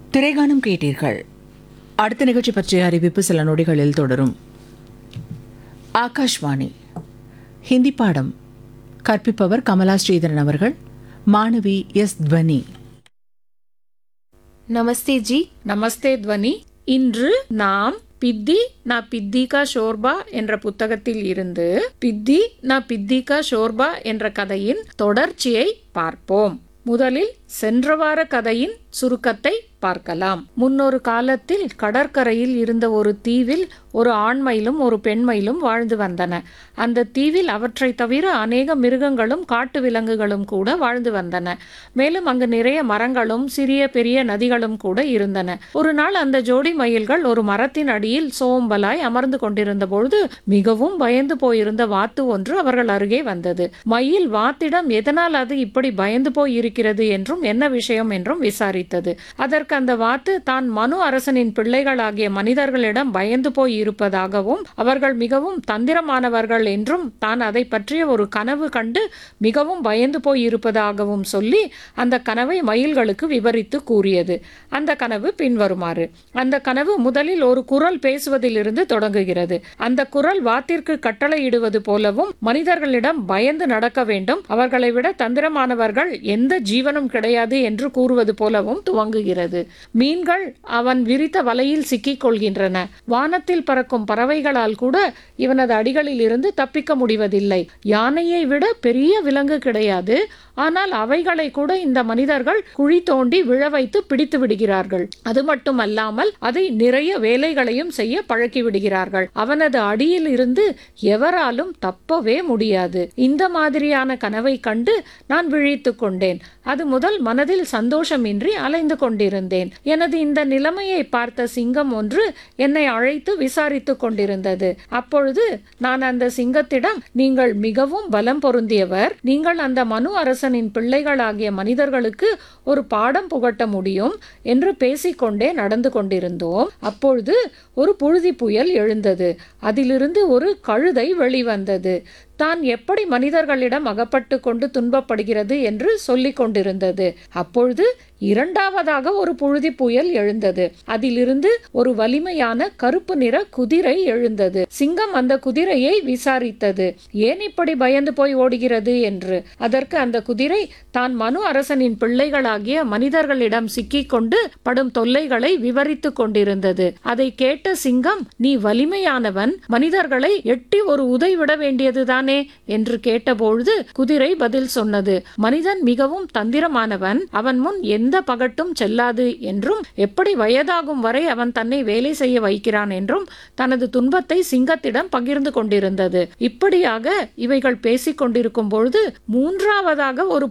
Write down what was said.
திரைகானம் கேட்டீர்கள் அடுத்த நிகழ்ச்சி பற்றிய அறிவிப்பு சில நொடிகளில் தொடரும் ஆகாஷ்வாணி ஹிந்தி பாடம் கற்பிப்பவர் கமலா ஸ்ரீதரன் அவர்கள் மாணவி எஸ் துவனி நமஸ்தே ஜி நமஸ்தே துவனி இன்று நாம் பித்தி நா பித்திகா ஷோர்பா என்ற புத்தகத்தில் இருந்து பித்தி நா பித்திகா ஷோர்பா என்ற கதையின் தொடர்ச்சியை பார்ப்போம் முதலில் சென்ற வார கதையின் சுருக்கத்தை பார்க்கலாம் முன்னொரு காலத்தில் கடற்கரையில் இருந்த ஒரு தீவில் ஒரு ஆண்மயிலும் ஒரு பெண்மயிலும் வாழ்ந்து வந்தன அந்த தீவில் அவற்றை தவிர அநேக மிருகங்களும் காட்டு விலங்குகளும் கூட வாழ்ந்து வந்தன மேலும் அங்கு நிறைய மரங்களும் சிறிய பெரிய நதிகளும் கூட இருந்தன ஒரு நாள் அந்த ஜோடி மயில்கள் ஒரு மரத்தின் அடியில் சோம்பலாய் அமர்ந்து கொண்டிருந்த பொழுது மிகவும் பயந்து போயிருந்த வாத்து ஒன்று அவர்கள் அருகே வந்தது மயில் வாத்திடம் எதனால் அது இப்படி பயந்து போய் இருக்கிறது என்றும் என்ன விஷயம் என்றும் விசாரித்தது அதற்கு அந்த வாத்து தான் மனு அரசனின் பிள்ளைகளாகிய மனிதர்களிடம் பயந்து போய் இருப்பதாகவும் அவர்கள் மிகவும் தந்திரமானவர்கள் என்றும் தான் அதை பற்றிய ஒரு கனவு கண்டு மிகவும் பயந்து போய் இருப்பதாகவும் சொல்லி அந்த கனவை மயில்களுக்கு விவரித்து கூறியது அந்த கனவு பின்வருமாறு அந்த கனவு முதலில் ஒரு குரல் பேசுவதிலிருந்து தொடங்குகிறது அந்த குரல் வாத்திற்கு கட்டளையிடுவது போலவும் மனிதர்களிடம் பயந்து நடக்க வேண்டும் அவர்களை விட தந்திரமானவர்கள் எந்த ஜீவனும் கிடையாது என்று கூறுவது போலவும் துவங்குகிறது மீன்கள் அவன் விரித்த வலையில் சிக்கிக் கொள்கின்றன வானத்தில் பறக்கும் பறவைகளால் கூட இவனது அடிகளில் இருந்து தப்பிக்க முடிவதில்லை யானையை விட பெரிய விலங்கு கிடையாது ஆனால் அவைகளை கூட இந்த மனிதர்கள் குழி தோண்டி விழ வைத்து பிடித்து விடுகிறார்கள் அது மட்டுமல்லாமல் அதை நிறைய வேலைகளையும் செய்ய பழக்கி விடுகிறார்கள் அவனது அடியில் இருந்து எவராலும் தப்பவே முடியாது இந்த மாதிரியான கனவை கண்டு நான் விழித்துக் கொண்டேன் அது முதல் மனதில் சந்தோஷமின்றி அலைந்து கொண்டிருந்தேன் எனது இந்த நிலைமையை பார்த்த சிங்கம் ஒன்று என்னை அழைத்து விசாரித்துக் கொண்டிருந்தது அப்பொழுது நான் அந்த சிங்கத்திடம் நீங்கள் மிகவும் பலம் பொருந்தியவர் நீங்கள் அந்த மனு அரசனின் பிள்ளைகளாகிய மனிதர்களுக்கு ஒரு பாடம் புகட்ட முடியும் என்று பேசிக்கொண்டே நடந்து கொண்டிருந்தோம் அப்பொழுது ஒரு புழுதி புயல் எழுந்தது அதிலிருந்து ஒரு கழுதை வெளிவந்தது தான் எப்படி மனிதர்களிடம் அகப்பட்டு கொண்டு துன்பப்படுகிறது என்று சொல்லிக் கொண்டிருந்தது அப்பொழுது இரண்டாவதாக ஒரு புழுதி புயல் எழுந்தது அதிலிருந்து ஒரு வலிமையான கருப்பு நிற குதிரை எழுந்தது சிங்கம் அந்த குதிரையை விசாரித்தது ஏன் இப்படி பயந்து போய் ஓடுகிறது என்று அதற்கு அந்த குதிரை தான் மனு அரசனின் பிள்ளைகளாகிய மனிதர்களிடம் சிக்கிக் கொண்டு படும் தொல்லைகளை விவரித்துக் கொண்டிருந்தது அதை கேட்ட சிங்கம் நீ வலிமையானவன் மனிதர்களை எட்டி ஒரு உதை விட வேண்டியதுதானே என்று கேட்டபொழுது குதிரை பதில் சொன்னது மனிதன் மிகவும் தந்திரமானவன் அவன் முன் எந்த பகட்டும் செல்லாது என்றும் எப்படி வயதாகும் வரை அவன் தன்னை வேலை செய்ய வைக்கிறான் என்றும் தனது துன்பத்தை சிங்கத்திடம் பகிர்ந்து கொண்டிருந்தது இப்படியாக இவைகள் பேசிக் கொண்டிருக்கும் பொழுது மூன்றாவதாக ஒரு